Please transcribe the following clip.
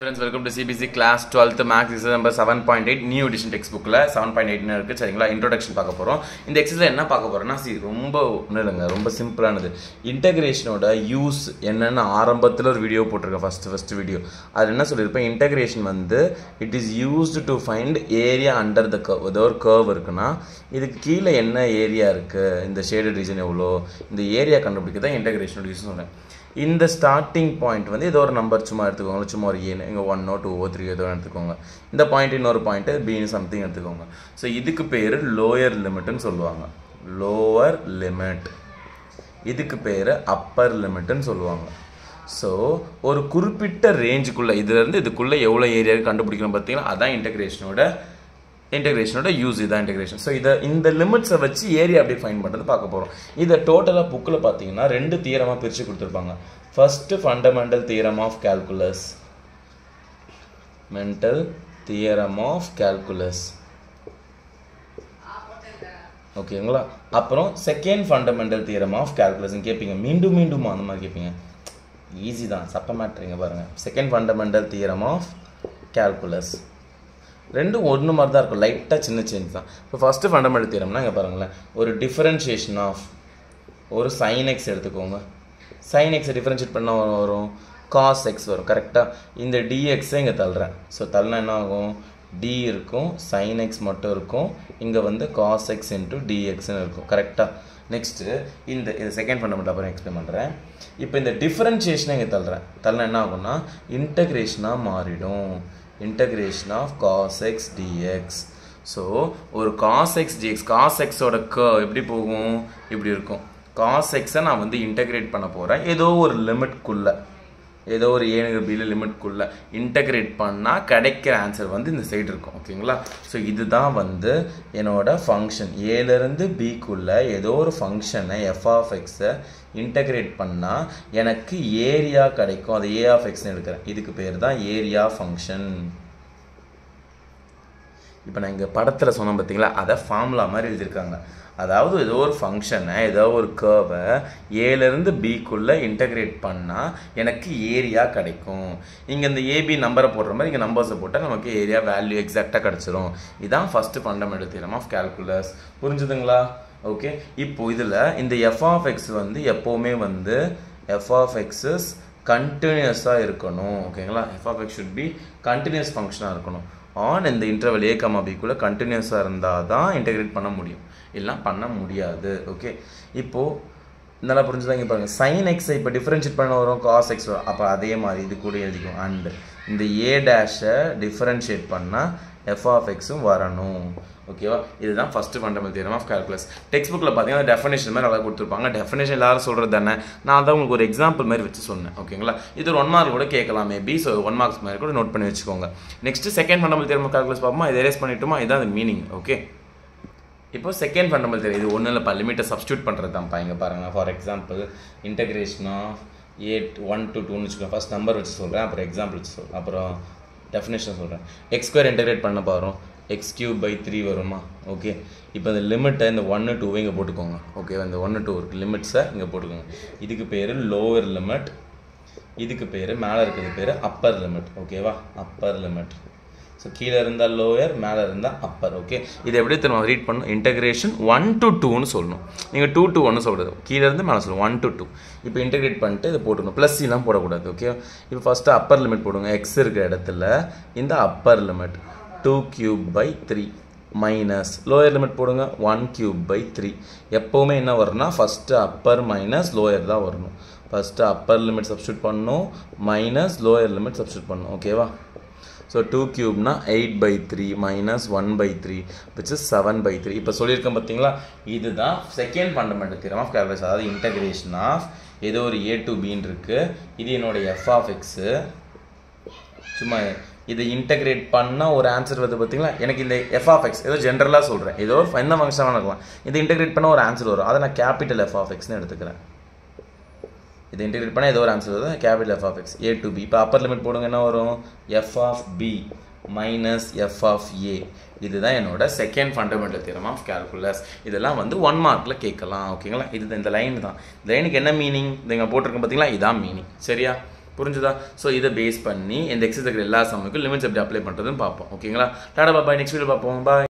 friends welcome to CBC class twelfth maths exercise number seven point eight new edition text புக்கில் seven point எயிட்னு இருக்குது சரிங்களா introduction பார்க்க போகிறோம் இந்த எக்ஸஸில் என்ன பார்க்க போகிறோம்னா சி ரொம்ப ஒன்றும் இல்லைங்க ரொம்ப சிம்பிளானது இன்டகிரேஷனோட யூஸ் என்னென்னு ஆரம்பத்தில் ஒரு வீடியோ போட்டிருக்கேன் ஃபஸ்ட்டு ஃபஸ்ட்டு வீடியோ அது என்ன சொல்லியிருப்பேன் இன்டகிரேஷன் வந்து it is used to find area under the curve ஏதோ ஒரு கர்வ் இருக்குன்னா இதுக்கு கீழே என்ன ஏரியா இருக்குது இந்த ஷேடட் ரீஜன் எவ்வளோ இந்த ஏரியா கண்டுபிடிக்க தான் இன்டகிரேஷனோட யூஸ் சொல்கிறேன் இந்த ஸ்டார்டிங் பாயிண்ட் வந்து ஏதோ ஒரு நம்பர் சும்மா எடுத்துக்கோங்க சும்மா ஒரு ஏன்னு இங்கே ஒன்னோ டூவோ த்ரீ ஏதோ எடுத்துக்கோங்க இந்த பாயிண்ட் இன்னொரு பாயிண்ட்டு பீனு சம்திங் எடுத்துக்கோங்க ஸோ இதுக்கு பேர் லோயர் லிமிட்னு சொல்லுவாங்க லோவர் லிமிட் இதுக்கு பேர் அப்பர் லிமிட்னு சொல்லுவாங்க ஸோ ஒரு குறிப்பிட்ட ரேஞ்சுக்குள்ளே இதுலேருந்து இதுக்குள்ளே எவ்வளோ ஏரியா கண்டுபிடிக்கணும் பார்த்தீங்கன்னா அதான் இன்டகிரேஷனோட இன்டகிரேஷனோட யூஸ் இதான் இன்டகிரேஷன் ஸோ இதை இந்த லிமிட்ஸை வச்சு ஏரியா அப்படி ஃபைன் பண்ணுறது பார்க்க போகிறோம் இதை டோட்டலாக புக்கில் பார்த்தீங்கன்னா ரெண்டு தியரமாக பிரித்து கொடுத்துருப்பாங்க first fundamental theorem of calculus mental theorem of calculus ஓகேங்களா அப்புறம் செகண்ட் ஃபண்டமெண்டல் தியரம் ஆஃப் கேல்குலஸ்ன்னு கேட்பீங்க மீண்டும் மீண்டும் அந்த மாதிரி கேட்பீங்க ஈஸி தான் சப்ப மேட்ரிங்க பாருங்கள் second fundamental theorem of calculus ரெண்டும் ஒன்று மாதிரி தான் இருக்கும் லைட்டாக சின்ன சேஞ்ச் தான் இப்போ ஃபஸ்ட்டு ஃபண்டமெண்டல் தியரம்னா இங்கே பாருங்களேன் ஒரு டிஃபரன்ஷியேஷன் ஆஃப் ஒரு சைன் எக்ஸ் எடுத்துக்கோங்க சைன் எக்ஸை டிஃபரன்ஷியேட் பண்ண வரும் காஸ் எக்ஸ் வரும் கரெக்டாக இந்த டிஎக்ஸை இங்கே தள்ளுறேன் ஸோ தள்ளினா என்ன ஆகும் டி இருக்கும் சைன் எக்ஸ் மட்டும் இருக்கும் இங்கே வந்து காஸ் எக்ஸ் இன்ட்டு டிஎக்ஸ்னு இருக்கும் கரெக்டாக நெக்ஸ்ட்டு இந்த இது செகண்ட் ஃபண்டமெண்ட் அப்புறம் எக்ஸ்பிளைன் பண்ணுறேன் இப்போ இந்த டிஃபரன்ஷியேஷனை இங்கே தள்ளுறேன் தள்ள என்ன ஆகும்னா இன்டகிரேஷனாக மாறிடும் integration of cos x dx so ஒரு காஸ் எக்ஸ் டிஎக்ஸ் காஸ் எக்ஸோட க எப்படி போகும் இப்படி இருக்கும் காஸ் எக்ஸை நான் வந்து இன்டகிரேட் பண்ண போகிறேன் ஏதோ ஒரு லிமிட்குள்ளே ஏதோ ஒரு ஏழு பியில் லிமிட்குள்ளே இன்டகிரேட் பண்ணால் கிடைக்கிற ஆன்சர் வந்து இந்த சைடு இருக்கும் ஓகேங்களா ஸோ இதுதான் வந்து என்னோட ஃபங்க்ஷன் ஏலேருந்து பிக்குள்ளே ஏதோ ஒரு ஃபங்க்ஷனை எஃப் ஆஃப் எக்ஸை இன்டகிரேட் பண்ணால் எனக்கு ஏரியா கிடைக்கும் அது ஏ ஆஃப் எக்ஸ்னு எடுக்கிறேன் இதுக்கு பேர் தான் ஏரியா ஃபங்க்ஷன் இப்போ நான் இங்கே படத்தில் சொன்னேன் பார்த்தீங்களா அதை ஃபார்முலா மாதிரி எழுதியிருக்காங்க அதாவது ஏதோ ஒரு ஃபங்க்ஷனை ஏதோ ஒரு கேர்வை ஏலேருந்து பிக்குள்ளே இன்டகிரேட் பண்ணால் எனக்கு ஏரியா கிடைக்கும் இங்கே இந்த ஏபி நம்பரை போடுற மாதிரி இங்கே நம்பர்ஸை போட்டால் நமக்கு ஏரியா வேல்யூ எக்ஸாக்டாக கிடச்சிரும் இதுதான் first fundamental theorem of calculus புரிஞ்சுதுங்களா ஓகே இப்போ இதில் இந்த எஃப் ஆஃப் எக்ஸ் வந்து எப்போவுமே வந்து எஃப் ஆஃப் எக்ஸஸ் கண்டினியூஸாக இருக்கணும் ஓகேங்களா f of x should be continuous ஃபங்க்ஷனாக இருக்கணும் ஆன் இந்த இன்டர்வல் ஏ கமா பிக்குள்ளே கண்டினியூஸாக இருந்தால் தான் இன்டெகிரேட் பண்ண முடியும் இல்லைனா பண்ண முடியாது ஓகே இப்போது நல்லா புரிஞ்சுதான் இங்கே பாருங்கள் சைன் எக்ஸை இப்போ டிஃப்ரென்ஷியேட் பண்ண வரும் காஸ் எக்ஸ் வரும் அப்போ அதே மாதிரி இது கூட எழுதிக்கும் அண்ட் இந்த ஏ டேஷை டிஃப்ரென்ஷியேட் பண்ணால் எஃப் ஆஃப் எக்ஸும் வரணும் ஓகேவா இதுதான் first fundamental theorem of calculus text புக்கில் பார்த்தீங்கன்னா டெஃபினேஷன் மாதிரி நல்லா கொடுத்துருப்பாங்க டெஃபினேஷன் எல்லாரும் சொல்கிறது தானே நான் தான் உங்களுக்கு ஒரு எக்ஸாம்பிள் மாதிரி வச்சு சொன்னேன் ஓகேங்களா இது ஒரு ஒன் மார்க் கூட கேட்கலாம் மேபி ஸோ ஒன் மார்க்ஸ் மாதிரி கூட நோட் பண்ணி வச்சுக்கோங்க next second fundamental theorem of calculus பார்ப்போமா இதை எரேஸ் பண்ணிட்டோமா இதான் அது மீனிங் ஓகே இப்போ செகண்ட் ஃபண்டமெண்டல் தெரியும் இது ஒன்றும் இல்லைப்பா லிமிட்டை சப்ஸ்டியூட் பண்ணுறது தான்ப்பா இங்கே பாருங்கள் for example integration of eight one to டூன்னு வச்சுக்கோங்க ஃபஸ்ட் நம்பர் வச்சு சொல்கிறேன் அப்புறம் எக்ஸாம்பிள் வச்சு சொல்கிறேன் அப்புறம் டெஃபினேஷன் சொல்கிறேன் எக்ஸ் ஸ்கொயர் இன்டகிரேட் பண்ண போகிறோம் எக்ஸ் கியூப் பை த்ரீ வருமா ஓகே இப்போ இந்த லிமிட்டை இந்த ஒன்று டூவை இங்கே போட்டுக்கோங்க ஓகே இந்த ஒன்று டூ இருக்குது லிமிட்ஸை இங்கே போட்டுக்கோங்க இதுக்கு பேர் லோவர் லிமிட் இதுக்கு பேர் மேலே இருக்கிறது பேர் அப்பர் லிமிட் ஓகேவா அப்பர் லிமிட் ஸோ கீழே இருந்தால் லோயர் மேலே இருந்தால் அப்பர் ஓகே இது எப்படி திரும்ப ரீட் பண்ணணும் இன்டகிரேஷன் ஒன் டு டூன்னு சொல்லணும் நீங்கள் டூ டு ஒன்று சொல்கிறது கீழே இருந்து மேலே சொல்லணும் ஒன் டு டூ இப்போ இன்டகிரேட் பண்ணிட்டு இதை போட்டுக்கணும் ப்ளஸ் சிலாம் போடக்கூடாது ஓகே இப்போ ஃபஸ்ட்டு அப்பர் லிமிட் போடுங்க எக்ஸ் இருக்கிற இடத்துல இந்த upper limit two cube by three minus lower limit போடுங்க ஒன் கியூப் பை த்ரீ எப்போவுமே என்ன வரும்னா ஃபஸ்ட்டு அப்பர் மைனஸ் லோயர் தான் வரணும் ஃபஸ்ட்டு அப்பர் லிமிட் சப்ஸ்டியூட் பண்ணணும் மைனஸ் லோயர் லிமிட் சப்ஸ்டியூட் பண்ணணும் ஓகேவா ஸோ டூ க்யூப்னா eight by three minus one by three which is seven by three இப்போ சொல்லியிருக்கேன் பார்த்தீங்களா இதுதான் second fundamental theorem of calculation அதாவது இன்டகிரேஷன் ஆஃப் ஏதோ ஒரு ஏ டு பின்னு இருக்குது இது என்னோட எஃப் ஆஃப் எக்ஸு சும்மா இதை இன்டகிரேட் பண்ணால் ஒரு ஆன்சர் வருது பார்த்தீங்களா எனக்கு இந்த எஃப் ஆஃப் எக்ஸ் ஏதோ ஜென்ரலாக சொல்கிறேன் ஏதோ ஒரு எந்த ஃபங்க்ஷனாக இருக்கலாம் இதை இன்டகிரேட் பண்ணால் ஒரு ஆன்சர் வரும் அதை நான் கேபிட்டல் எஃப் ஆஃப் எக்ஸ்னு எடுத்துக்கிறேன் இதை இன்டெகிரேட் பண்ணால் ஏதோ ஒரு ஆன்சர் வருது capital f of x a to b இப்போ அப்பர் லிமிட் போடுங்க என்ன வரும் f of b minus f of a இதுதான் என்னோட second fundamental theorem of calculus இதெல்லாம் வந்து ஒன் மார்க்கில் கேட்கலாம் ஓகேங்களா இது இந்த லைன் தான் இந்த லைனுக்கு என்ன மீனிங் இங்கே போட்டிருக்கேன் பார்த்தீங்களா இதான் மீனிங் சரியா புரிஞ்சுதா ஸோ இதை பேஸ் பண்ணி இந்த எக்ஸஸ் இருக்கிற எல்லா சம்முக்கும் லிமிட்ஸ் எப்படி அப்ளை பண்ணுறதுன்னு பார்ப்போம் ஓகேங்களா டாடா பாபாய் நெக்ஸ்ட் வீடியோ பார்ப்போம் பாய்